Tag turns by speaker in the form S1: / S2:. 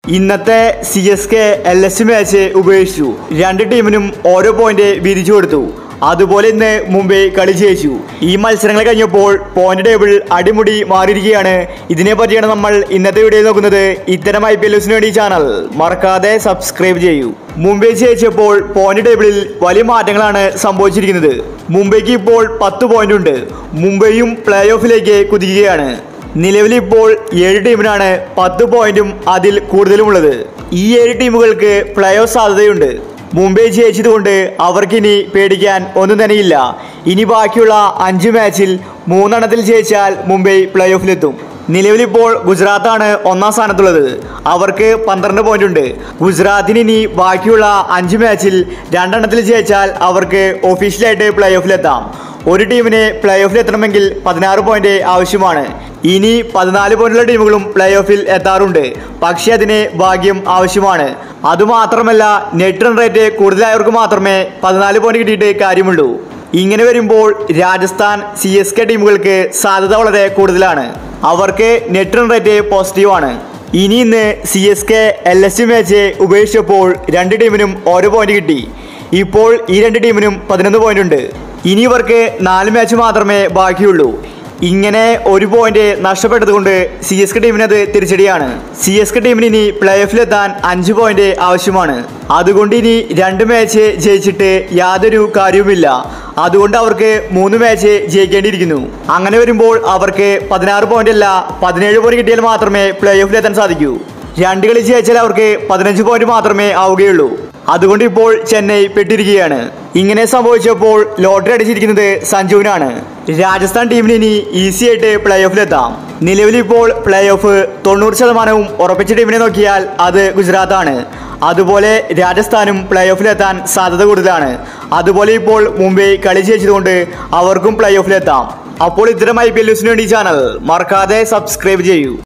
S1: ഇന്നത്തെ C S K L S match ഉപേക്ഷിച്ചു രണ്ട് ടീമിനും ഓരോ പോയിന്റ് വിരിച്ചു കൊടുത്തു അതുപോലെ ഇന്ന് മുംബൈ കളി ജയിച്ചു ഈ മത്സരങ്ങൾ കഴിഞ്ഞപ്പോൾ പോയിന്റ് ടേബിൾ അടിമുടി മാറിയിരിക്കുകയാണ് ഇതിനെ പറ്റിയാണ് നമ്മൾ ഇന്നത്തെ വീഡിയോ നോക്കുന്നത് ഇത്തരം ഐ പി എൽ വേണ്ടി ഈ ചാനൽ മറക്കാതെ സബ്സ്ക്രൈബ് ചെയ്യൂ മുംബൈ ജയിച്ചപ്പോൾ പോയിന്റ് ടേബിളിൽ വലിയ മാറ്റങ്ങളാണ് സംഭവിച്ചിരിക്കുന്നത് മുംബൈക്ക് ഇപ്പോൾ പത്ത് പോയിന്റ് ഉണ്ട് മുംബൈയും പ്ലേ ഓഫിലേക്ക് കുതിക്കുകയാണ് നിലവിൽ ഇപ്പോൾ ഏഴ് ടീമിനാണ് പത്ത് പോയിന്റും അതിൽ കൂടുതലുമുള്ളത് ഈ ഏഴ് ടീമുകൾക്ക് പ്ലേ ഓഫ് സാധ്യതയുണ്ട് മുംബൈ ജയിച്ചതുകൊണ്ട് അവർക്കിനി പേടിക്കാൻ ഒന്നും തന്നെയില്ല ഇനി ബാക്കിയുള്ള അഞ്ച് മാച്ചിൽ മൂന്നെണ്ണത്തിൽ ജയിച്ചാൽ മുംബൈ പ്ലേ ഓഫിലെത്തും നിലവിലിപ്പോൾ ഗുജറാത്താണ് ഒന്നാം സ്ഥാനത്തുള്ളത് അവർക്ക് പന്ത്രണ്ട് പോയിന്റ് ഉണ്ട് ഗുജറാത്തിന് ഇനി ബാക്കിയുള്ള അഞ്ച് മാച്ചിൽ രണ്ടെണ്ണത്തിൽ ജയിച്ചാൽ അവർക്ക് ഒഫീഷ്യലായിട്ട് പ്ലേ ഓഫിലെത്താം ഒരു ടീമിന് പ്ലേ ഓഫിൽ എത്തണമെങ്കിൽ പതിനാറ് പോയിന്റ് ആവശ്യമാണ് ഇനി പതിനാല് പോയിന്റുള്ള ടീമുകളും പ്ലേ ഓഫിൽ എത്താറുണ്ട് പക്ഷേ അതിന് ഭാഗ്യം ആവശ്യമാണ് അതുമാത്രമല്ല നെറ്റ് റൺ റേറ്റ് കൂടുതലായവർക്ക് മാത്രമേ പതിനാല് പോയിന്റ് കിട്ടിയിട്ട് കാര്യമുള്ളൂ ഇങ്ങനെ വരുമ്പോൾ രാജസ്ഥാൻ സി എസ് കെ ടീമുകൾക്ക് സാധ്യത വളരെ കൂടുതലാണ് അവർക്ക് നെറ്റ് റൺ റേറ്റ് പോസിറ്റീവാണ് ഇനി ഇന്ന് C S K L S C match ഉപേക്ഷിച്ചപ്പോൾ രണ്ട് ടീമിനും ഓരോ പോയിന്റ് കിട്ടി ഇപ്പോൾ ഈ രണ്ട് ടീമിനും പതിനൊന്ന് പോയിന്റ് ഉണ്ട് ഇനി ഇവർക്ക് നാല് മാച്ച് മാത്രമേ ബാക്കിയുള്ളൂ ഇങ്ങനെ ഒരു പോയിന്റ് നഷ്ടപ്പെട്ടതുകൊണ്ട് സി എസ് കെ ടീമിന് അത് തിരിച്ചടിയാണ് സി എസ് കെ ടീമിന് ഇനി പ്ലേ ഓഫിലെത്താൻ അഞ്ച് പോയിന്റ് ആവശ്യമാണ് അതുകൊണ്ട് ഇനി രണ്ട് മാച്ച് ജയിച്ചിട്ട് യാതൊരു കാര്യവുമില്ല അതുകൊണ്ട് അവർക്ക് മൂന്ന് മാച്ച് ജയിക്കേണ്ടിയിരിക്കുന്നു അങ്ങനെ വരുമ്പോൾ അവർക്ക് പതിനാറ് പോയിന്റ് അല്ല പതിനേഴ് പോയിന്റ് കിട്ടിയാൽ മാത്രമേ പ്ലേ ഓഫിലെത്താൻ സാധിക്കൂ രണ്ട് കളി ജയിച്ചാൽ അവർക്ക് പതിനഞ്ച് പോയിന്റ് മാത്രമേ ആവുകയുള്ളൂ അതുകൊണ്ട് ഇപ്പോൾ ചെന്നൈ പെട്ടിരിക്കുകയാണ് ഇങ്ങനെ സംഭവിച്ചപ്പോൾ ലോട്ടറി അടിച്ചിരിക്കുന്നത് സഞ്ജുവിനാണ് രാജസ്ഥാൻ ടീമിന് ഇനി ഈസി ആയിട്ട് പ്ലേ ഓഫിലെത്താം നിലവിൽ ഇപ്പോൾ പ്ലേ ഓഫ് തൊണ്ണൂറ് ശതമാനവും ഉറപ്പിച്ച ടീമിനെ നോക്കിയാൽ അത് ഗുജറാത്താണ് അതുപോലെ രാജസ്ഥാനും പ്ലേ ഓഫിലെത്താൻ സാധ്യത കൂടുതലാണ് അതുപോലെ ഇപ്പോൾ മുംബൈ കളി ജയിച്ചതുകൊണ്ട് അവർക്കും പ്ലേ ഓഫിലെത്താം അപ്പോൾ ഇത്തരം ഐ പി എൽ ന്യൂസിന് വേണ്ടി ചാനൽ മറക്കാതെ സബ്സ്ക്രൈബ് ചെയ്യൂ